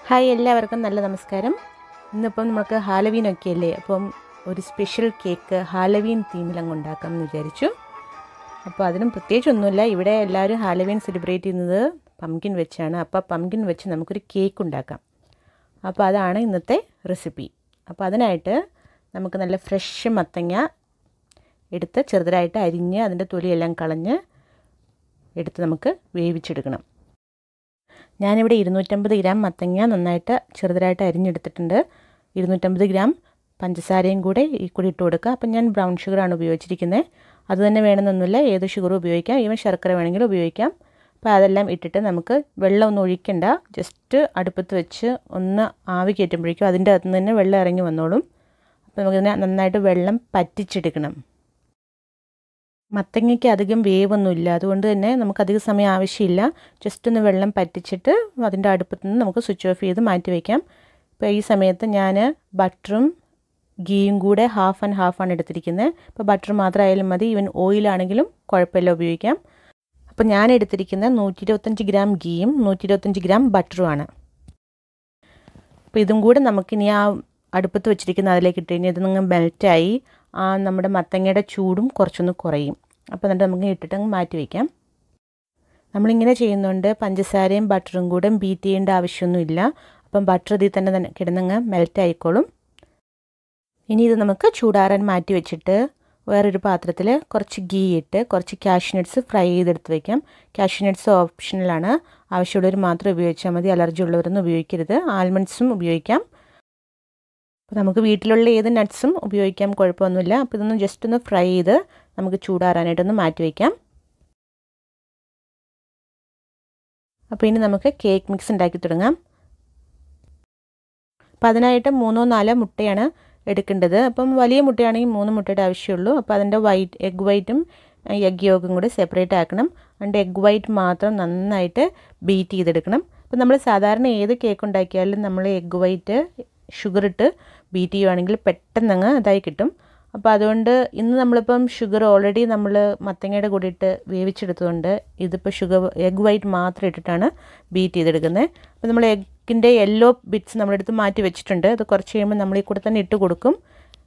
hi എല്ലാവർക്കും നല്ല നമസ്കാരം ഇന്നിപ്പം നമുക്ക് ഹാലവീൻ ഒക്കെ അല്ലേ അപ്പം ഒരു സ്പെഷ്യൽ കേക്ക് ഹാലവീൻ തീമിൽ അങ്ങ് ഉണ്ടാക്കാം എന്ന് വിചാരിച്ചു അപ്പോൾ അതിനും പ്രത്യേകിച്ചൊന്നുമില്ല ഇവിടെ എല്ലാവരും ഹാലവീൻ സെലിബ്രേറ്റ് ചെയ്യുന്നത് പംകിൻ വെച്ചാണ് അപ്പോൾ പംകിൻ വെച്ച് നമുക്കൊരു കേക്ക് ഉണ്ടാക്കാം അപ്പോൾ അതാണ് ഇന്നത്തെ റെസിപ്പി അപ്പോൾ അതിനായിട്ട് നമുക്ക് നല്ല ഫ്രഷ് മത്തങ്ങ എടുത്ത് ചെറുതായിട്ട് അരിഞ്ഞ് അതിൻ്റെ തൊലിയെല്ലാം കളഞ്ഞ് എടുത്ത് നമുക്ക് വേവിച്ചെടുക്കണം ഞാനിവിടെ ഇരുന്നൂറ്റമ്പത് ഗ്രാം മത്തങ്ങ നന്നായിട്ട് ചെറുതായിട്ട് അരിഞ്ഞെടുത്തിട്ടുണ്ട് ഇരുന്നൂറ്റമ്പത് ഗ്രാം പഞ്ചസാരയും കൂടെ ഈ കൂടി ഇട്ട് കൊടുക്കുക അപ്പം ഞാൻ ബ്രൗൺ ഷുഗറാണ് ഉപയോഗിച്ചിരിക്കുന്നത് അത് തന്നെ വേണമെന്നൊന്നുമില്ല ഏത് ഷുഗറും ഉപയോഗിക്കാം ഈവൻ ശർക്കര വേണമെങ്കിലും ഉപയോഗിക്കാം അപ്പോൾ അതെല്ലാം ഇട്ടിട്ട് നമുക്ക് വെള്ളം ഒന്നും ഒഴിക്കണ്ട ജസ്റ്റ് അടുപ്പത്ത് വെച്ച് ഒന്ന് ആവി കയറ്റുമ്പോഴേക്കും അതിൻ്റെ അകത്ത് നിന്ന് തന്നെ വെള്ളം ഇറങ്ങി വന്നോളും അപ്പോൾ നമുക്കിതിനെ നന്നായിട്ട് വെള്ളം പറ്റിച്ചെടുക്കണം മത്തങ്ങയ്ക്ക് അധികം വേവൊന്നുമില്ല അതുകൊണ്ട് തന്നെ നമുക്ക് അധിക സമയം ആവശ്യമില്ല ജസ്റ്റ് ഒന്ന് വെള്ളം പറ്റിച്ചിട്ട് അതിൻ്റെ അടുപ്പത്ത് നിന്ന് നമുക്ക് സ്വിച്ച് ഓഫ് ചെയ്ത് മാറ്റി വയ്ക്കാം ഇപ്പോൾ ഈ സമയത്ത് ഞാൻ ബട്ടറും ഗീയും കൂടെ ഹാഫ് ആൻഡ് ഹാഫ് ആണ് എടുത്തിരിക്കുന്നത് ഇപ്പോൾ ബട്ടർ മാത്രമായാലും മതി ഈവൻ ഓയിലാണെങ്കിലും കുഴപ്പമില്ല ഉപയോഗിക്കാം അപ്പോൾ ഞാൻ എടുത്തിരിക്കുന്നത് നൂറ്റി ഇരുപത്തഞ്ച് ഗ്രാം ഗീയും നൂറ്റി ഇരുപത്തഞ്ച് ഗ്രാം ബട്ടറുമാണ് അപ്പോൾ ഇതും കൂടെ നമുക്കിനി ആ അടുപ്പത്ത് വെച്ചിരിക്കുന്ന അതിലേക്ക് ഇട്ട് കഴിഞ്ഞാൽ ഇത് നിങ്ങൾ മെൽറ്റായി ആ നമ്മുടെ മത്തങ്ങയുടെ ചൂടും കുറച്ചൊന്ന് കുറയും അപ്പോൾ എന്നിട്ട് നമുക്ക് ഇട്ടിട്ട് അങ്ങ് മാറ്റി വയ്ക്കാം നമ്മളിങ്ങനെ ചെയ്യുന്നുണ്ട് പഞ്ചസാരയും ബട്ടറും കൂടെ ബീറ്റ് ചെയ്യേണ്ട ആവശ്യമൊന്നുമില്ല അപ്പം ബട്ടർ ഇതിൽ തന്നെ തന്നെ കിടന്നങ്ങ് മെൽറ്റ് ആയിക്കോളും ഇനി ഇത് നമുക്ക് ചൂടാറാൻ മാറ്റി വെച്ചിട്ട് വേറൊരു പാത്രത്തിൽ കുറച്ച് ഗീ ഇട്ട് കുറച്ച് കാഷ്നട്ട്സ് ഫ്രൈ ചെയ്തെടുത്ത് വയ്ക്കാം കാഷ്നട്ട്സ് ഓപ്ഷണലാണ് ആവശ്യമുള്ളവർ മാത്രം ഉപയോഗിച്ചാൽ മതി അലർജി ഉള്ളവരൊന്നും ഉപയോഗിക്കരുത് ആൽമണ്ട്സും ഉപയോഗിക്കാം അപ്പോൾ നമുക്ക് വീട്ടിലുള്ള ഏത് നട്ട്സും ഉപയോഗിക്കാം കുഴപ്പമൊന്നുമില്ല അപ്പോൾ ഇതൊന്ന് ജസ്റ്റ് ഒന്ന് ഫ്രൈ ചെയ്ത് നമുക്ക് ചൂടാറാനായിട്ടൊന്ന് മാറ്റി വയ്ക്കാം അപ്പോൾ ഇനി നമുക്ക് കേക്ക് മിക്സ് ഉണ്ടാക്കി തുടങ്ങാം അപ്പോൾ അതിനായിട്ട് മൂന്നോ നാലോ മുട്ടയാണ് എടുക്കേണ്ടത് അപ്പം വലിയ മുട്ടയാണെങ്കിൽ മൂന്ന് മുട്ടയുടെ ആവശ്യമുള്ളൂ അപ്പോൾ അതിൻ്റെ വൈറ്റ് എഗ് വൈറ്റും എഗ് യോഗും കൂടി സെപ്പറേറ്റ് ആക്കണം അതിൻ്റെ എഗ് വൈറ്റ് മാത്രം നന്നായിട്ട് ബീറ്റ് ചെയ്തെടുക്കണം അപ്പോൾ നമ്മൾ സാധാരണ ഏത് കേക്ക് ഉണ്ടാക്കിയാലും നമ്മൾ എഗ് വൈറ്റ് ഷുഗർ ഇട്ട് ബീറ്റ് ചെയ്യുവാണെങ്കിൽ പെട്ടെന്ന് അങ്ങ് അതായി കിട്ടും അപ്പോൾ അതുകൊണ്ട് ഇന്ന് നമ്മളിപ്പം ഷുഗർ ഓൾറെഡി നമ്മൾ മത്തങ്ങയുടെ കൂടെ ഇട്ട് വേവിച്ചെടുത്തുകൊണ്ട് ഇതിപ്പോൾ ഷുഗർ എഗ് വൈറ്റ് മാത്രം ഇട്ടിട്ടാണ് ബീറ്റ് ചെയ്തെടുക്കുന്നത് അപ്പോൾ നമ്മൾ എഗ്ഗിൻ്റെ യെല്ലോ ബിറ്റ്സ് നമ്മളെടുത്ത് മാറ്റി വെച്ചിട്ടുണ്ട് അത് കുറച്ച് കഴിയുമ്പോൾ നമ്മൾ ഈ കൂടെ തന്നെ ഇട്ട് കൊടുക്കും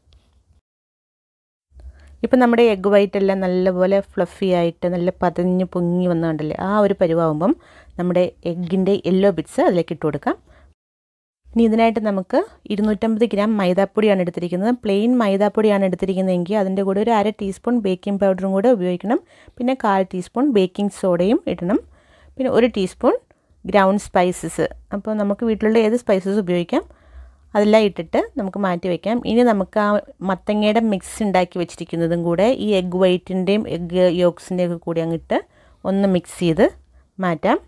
ഇപ്പം നമ്മുടെ എഗ് വൈറ്റ് എല്ലാം നല്ലപോലെ ഫ്ലഫി ആയിട്ട് നല്ല പതഞ്ഞ് പൊങ്ങി വന്നുകൊണ്ടല്ലേ ആ ഒരു പരുവാകുമ്പം നമ്മുടെ എഗ്ഗിൻ്റെ യെല്ലോ ബിറ്റ്സ് അതിലേക്ക് ഇട്ട് കൊടുക്കാം ഇനി ഇതിനായിട്ട് നമുക്ക് ഇരുന്നൂറ്റമ്പത് ഗ്രാം മൈദാപ്പൊടിയാണ് എടുത്തിരിക്കുന്നത് പ്ലെയിൻ മൈദാപ്പൊടിയാണ് എടുത്തിരിക്കുന്നതെങ്കിൽ അതിൻ്റെ കൂടെ ഒരു അര ടീസ്പൂൺ ബേക്കിംഗ് പൗഡറും കൂടെ ഉപയോഗിക്കണം പിന്നെ കാൽ ടീസ്പൂൺ ബേക്കിംഗ് സോഡയും ഇടണം പിന്നെ ഒരു ടീസ്പൂൺ ഗ്രൗണ്ട് സ്പൈസസ് അപ്പോൾ നമുക്ക് വീട്ടിലുള്ള ഏത് സ്പൈസസ് ഉപയോഗിക്കാം അതെല്ലാം ഇട്ടിട്ട് നമുക്ക് മാറ്റി വയ്ക്കാം ഇനി നമുക്ക് ആ മത്തങ്ങയുടെ മിക്സ് ഉണ്ടാക്കി വെച്ചിരിക്കുന്നതും കൂടെ ഈ എഗ് വൈറ്റിൻ്റെയും എഗ് യോക്സിൻ്റെയും ഒക്കെ കൂടി അങ്ങിട്ട് ഒന്ന് മിക്സ് ചെയ്ത് മാറ്റാം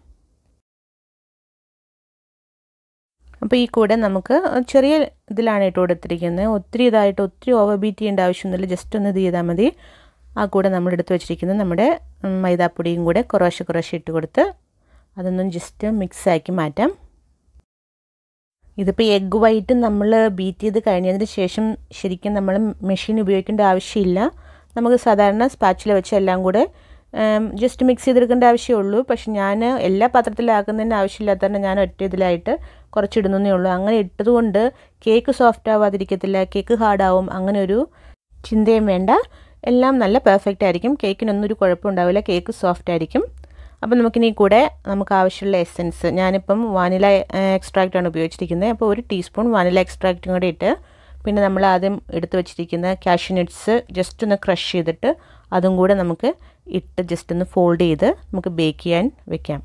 അപ്പോൾ ഈ കൂടെ നമുക്ക് ചെറിയ ഇതിലാണ് ഇട്ട് കൊടുത്തിരിക്കുന്നത് ഒത്തിരി ഇതായിട്ട് ഒത്തിരി ഓവർ ബീറ്റ് ചെയ്യേണ്ട ആവശ്യമൊന്നുമില്ല ജസ്റ്റ് ഒന്ന് ഇത് ചെയ്താൽ മതി ആ കൂടെ നമ്മൾ എടുത്ത് വെച്ചിരിക്കുന്നത് നമ്മുടെ മൈദാപ്പൊടിയും കൂടെ കുറേശ്ശെ കുറേശ്ശെ ഇട്ട് കൊടുത്ത് അതൊന്നും ജസ്റ്റ് മിക്സ് ആക്കി മാറ്റാം ഇതിപ്പോൾ എഗ് വൈറ്റ് നമ്മൾ ബീറ്റ് ചെയ്ത് കഴിഞ്ഞതിന് ശേഷം ശരിക്കും നമ്മൾ മെഷീൻ ഉപയോഗിക്കേണ്ട ആവശ്യമില്ല നമുക്ക് സാധാരണ സ്പാച്ചില വെച്ച് എല്ലാം കൂടെ ജസ്റ്റ് മിക്സ് ചെയ്തെടുക്കേണ്ട ആവശ്യമുള്ളൂ പക്ഷെ ഞാൻ എല്ലാ പാത്രത്തിലാക്കുന്നതിന് ആവശ്യമില്ലാത്തതുകൊണ്ട് ഞാൻ ഒറ്റ ഇതിലായിട്ട് കുറച്ചിടുന്നേ ഉള്ളൂ അങ്ങനെ ഇട്ടതുകൊണ്ട് കേക്ക് സോഫ്റ്റ് ആവാതിരിക്കത്തില്ല കേക്ക് ഹാർഡാവും അങ്ങനെ ഒരു ചിന്തയും വേണ്ട എല്ലാം നല്ല പെർഫെക്റ്റ് ആയിരിക്കും കേക്കിനൊന്നും ഒരു കുഴപ്പമുണ്ടാവില്ല കേക്ക് സോഫ്റ്റ് ആയിരിക്കും അപ്പോൾ നമുക്കിനി കൂടെ നമുക്ക് ആവശ്യമുള്ള എസെൻസ് ഞാനിപ്പം വാനില എക്സ്ട്രാക്റ്റ് ആണ് ഉപയോഗിച്ചിരിക്കുന്നത് അപ്പോൾ ഒരു ടീസ്പൂൺ വാനില എക്സ്ട്രാക്റ്റും കൂടെ ഇട്ട് പിന്നെ നമ്മൾ ആദ്യം എടുത്ത് വെച്ചിരിക്കുന്ന കാഷ്യൂനട്ട്സ് ജസ്റ്റ് ഒന്ന് ക്രഷ് ചെയ്തിട്ട് അതും കൂടെ നമുക്ക് ഇട്ട് ജസ്റ്റ് ഒന്ന് ഫോൾഡ് ചെയ്ത് നമുക്ക് ബേക്ക് ചെയ്യാൻ വെക്കാം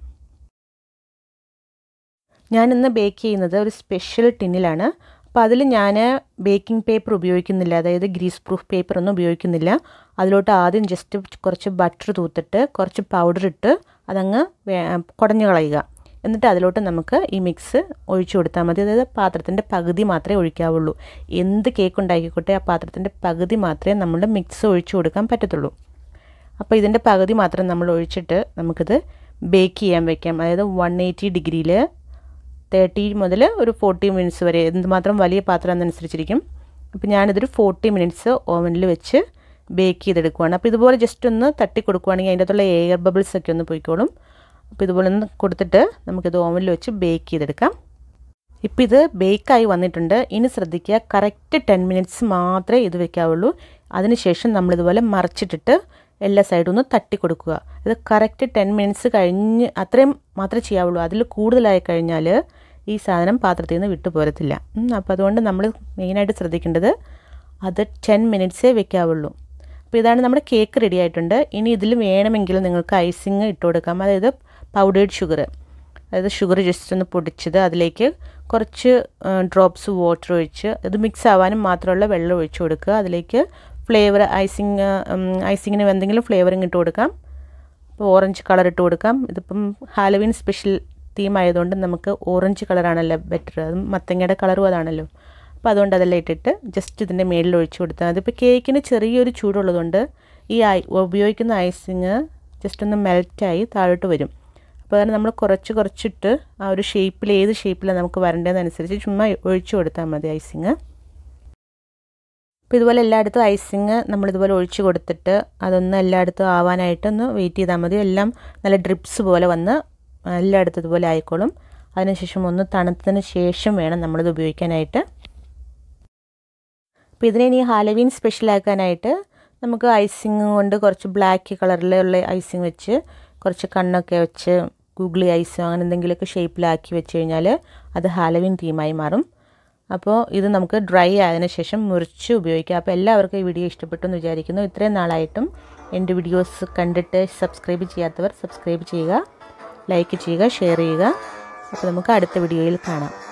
ഞാനിന്ന് ബേക്ക് ചെയ്യുന്നത് ഒരു സ്പെഷ്യൽ ടിന്നിലാണ് അപ്പോൾ അതിൽ ഞാൻ ബേക്കിംഗ് പേപ്പർ ഉപയോഗിക്കുന്നില്ല അതായത് ഗ്രീസ് പ്രൂഫ് പേപ്പർ ഒന്നും ഉപയോഗിക്കുന്നില്ല അതിലോട്ട് ആദ്യം ജസ്റ്റ് കുറച്ച് ബട്ടർ തൂത്തിട്ട് കുറച്ച് പൗഡർ ഇട്ട് അതങ്ങ് കുടഞ്ഞു കളയുക എന്നിട്ട് അതിലോട്ട് നമുക്ക് ഈ മിക്സ് ഒഴിച്ചു കൊടുത്താൽ മതി അതായത് പാത്രത്തിൻ്റെ പകുതി മാത്രമേ ഒഴിക്കാവുള്ളൂ എന്ത് കേക്ക് ഉണ്ടാക്കിക്കോട്ടെ ആ പാത്രത്തിൻ്റെ പകുതി മാത്രമേ നമ്മൾ മിക്സ് ഒഴിച്ചു കൊടുക്കാൻ പറ്റത്തുള്ളൂ അപ്പോൾ ഇതിൻ്റെ പകുതി മാത്രം നമ്മൾ ഒഴിച്ചിട്ട് നമുക്കിത് ബേക്ക് ചെയ്യാൻ വെക്കാം അതായത് വൺ എയ്റ്റി ഡിഗ്രിയിൽ തേർട്ടി മുതൽ ഒരു ഫോർട്ടി മിനിറ്റ്സ് വരെ എന്തുമാത്രം വലിയ പാത്രം എന്നനുസരിച്ചിരിക്കും അപ്പോൾ ഞാനിതൊരു ഫോർട്ടി മിനിറ്റ്സ് ഓവനിൽ വെച്ച് ബേക്ക് ചെയ്തെടുക്കുവാണ് അപ്പോൾ ഇതുപോലെ ജസ്റ്റ് ഒന്ന് തട്ടി കൊടുക്കുവാണെങ്കിൽ അതിൻ്റെ അകത്തുള്ള എയർ ബബിൾസ് ഒക്കെ ഒന്ന് പോയിക്കോളും അപ്പോൾ ഇതുപോലെ ഒന്ന് കൊടുത്തിട്ട് നമുക്കിത് ഓവനിൽ വെച്ച് ബേക്ക് ചെയ്തെടുക്കാം ഇപ്പോൾ ഇത് ബേക്കായി വന്നിട്ടുണ്ട് ഇനി ശ്രദ്ധിക്കുക കറക്റ്റ് ടെൻ മിനിറ്റ്സ് മാത്രമേ ഇത് വെക്കാവുള്ളൂ അതിനുശേഷം നമ്മളിതുപോലെ മറിച്ചിട്ടിട്ട് എല്ലാ സൈഡും ഒന്ന് തട്ടി കൊടുക്കുക ഇത് കറക്റ്റ് ടെൻ മിനിറ്റ്സ് കഴിഞ്ഞ് അത്രയും മാത്രമേ ചെയ്യാവുള്ളൂ അതിൽ കൂടുതലായി കഴിഞ്ഞാൽ ഈ സാധനം പാത്രത്തിൽ നിന്ന് വിട്ടു പോരത്തില്ല അപ്പോൾ അതുകൊണ്ട് നമ്മൾ മെയിനായിട്ട് ശ്രദ്ധിക്കേണ്ടത് അത് ടെൻ മിനിറ്റ്സേ വെക്കാവുള്ളൂ അപ്പോൾ ഇതാണ് നമ്മുടെ കേക്ക് റെഡി ആയിട്ടുണ്ട് ഇനി ഇതിൽ വേണമെങ്കിൽ നിങ്ങൾക്ക് ഐസിങ് ഇട്ട് കൊടുക്കാം അതായത് പൗഡേർഡ് ഷുഗർ അതായത് ഷുഗർ ജസ്റ്റ് ഒന്ന് പൊടിച്ചത് അതിലേക്ക് കുറച്ച് ഡ്രോപ്സ് വാട്ടർ ഒഴിച്ച് ഇത് മിക്സ് ആവാനും മാത്രമുള്ള വെള്ളം ഒഴിച്ച് കൊടുക്കുക അതിലേക്ക് ഫ്ലേവർ ഐസിങ് ഐസിങ്ങിന് എന്തെങ്കിലും ഫ്ലേവറിങ് ഇട്ട് കൊടുക്കാം ഇപ്പോൾ ഓറഞ്ച് കളർ ഇട്ട് കൊടുക്കാം ഇതിപ്പം ഹാലവീൻ സ്പെഷ്യൽ തീം ആയതുകൊണ്ട് നമുക്ക് ഓറഞ്ച് കളറാണല്ലോ ബെറ്റർ അതും മത്തങ്ങയുടെ കളറും അതാണല്ലോ അപ്പോൾ അതുകൊണ്ട് അതെല്ലാം ഇട്ടിട്ട് ജസ്റ്റ് ഇതിൻ്റെ മേളിൽ ഒഴിച്ച് കൊടുത്താൽ മതി ഇപ്പോൾ കേക്കിന് ചെറിയൊരു ചൂടുള്ളതുകൊണ്ട് ഈ ഐ ഉപയോഗിക്കുന്ന ഐസിങ് ജസ്റ്റ് ഒന്ന് മെൽറ്റായി താഴോട്ട് വരും അപ്പോൾ അതിന് നമ്മൾ കുറച്ച് കുറച്ചിട്ട് ആ ഒരു ഷേപ്പിൽ ഏത് ഷേപ്പിലാണ് നമുക്ക് വരേണ്ടതെന്നനുസരിച്ച് ചുമ്മാ ഒഴിച്ചു കൊടുത്താൽ മതി ഐസിങ് അപ്പോൾ ഇതുപോലെ എല്ലായിടത്തും ഐസിങ് നമ്മളിതുപോലെ ഒഴിച്ച് കൊടുത്തിട്ട് അതൊന്ന് എല്ലായിടത്തും ആവാനായിട്ട് ഒന്ന് വെയിറ്റ് ചെയ്താൽ മതി എല്ലാം നല്ല ഡ്രിപ്സ് പോലെ വന്ന് എല്ലായിടത്തും ഇതുപോലെ ആയിക്കോളും അതിനുശേഷം ഒന്ന് തണുത്തതിന് ശേഷം വേണം നമ്മളിത് ഉപയോഗിക്കാനായിട്ട് അപ്പോൾ ഇതിനെ ഇനി ഹാലവീൻ സ്പെഷ്യലാക്കാനായിട്ട് നമുക്ക് ഐസിങ് കൊണ്ട് കുറച്ച് ബ്ലാക്ക് കളറിലുള്ള ഐസിങ് വെച്ച് കുറച്ച് കണ്ണൊക്കെ വെച്ച് ഗൂഗിളി ഐസോ അങ്ങനെ എന്തെങ്കിലുമൊക്കെ ഷേപ്പിലാക്കി വെച്ച് കഴിഞ്ഞാൽ അത് ഹാലവീൻ തീമായി മാറും അപ്പോൾ ഇത് നമുക്ക് ഡ്രൈ ആയതിനു ശേഷം മുറിച്ച് ഉപയോഗിക്കാം അപ്പോൾ എല്ലാവർക്കും ഈ വീഡിയോ ഇഷ്ടപ്പെട്ടു എന്ന് വിചാരിക്കുന്നു ഇത്രയും നാളായിട്ടും എൻ്റെ വീഡിയോസ് കണ്ടിട്ട് സബ്സ്ക്രൈബ് ചെയ്യാത്തവർ സബ്സ്ക്രൈബ് ചെയ്യുക ലൈക്ക് ചെയ്യുക ഷെയർ ചെയ്യുക അപ്പോൾ നമുക്ക് അടുത്ത വീഡിയോയിൽ കാണാം